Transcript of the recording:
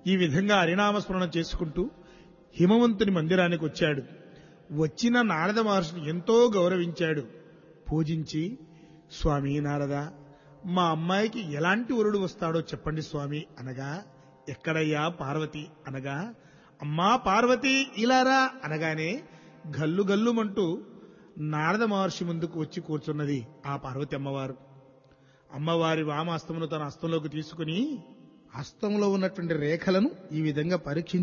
ఈ విధంగా హరినామస్మరణ చేసుకుంటూ హిమవంతుని మందిరానికి వచ్చాడు వచ్చిన నారద మహర్షిని ఎంతో గౌరవించాడు పూజించి స్వామి నారద మా అమ్మాయికి ఎలాంటి వరుడు వస్తాడో చెప్పండి స్వామి అనగా ఎక్కడయ్యా పార్వతి అనగా అమ్మా పార్వతి ఇలారా అనగానే గల్లు గల్లుమంటూ నారద మహర్షి ముందుకు వచ్చి కూర్చున్నది ఆ పార్వతి అమ్మవారు అమ్మవారి వామ హస్తమును తన హస్తంలోకి తీసుకుని హస్తంలో ఉన్నటువంటి రేఖలను ఈ విధంగా పరీక్షించి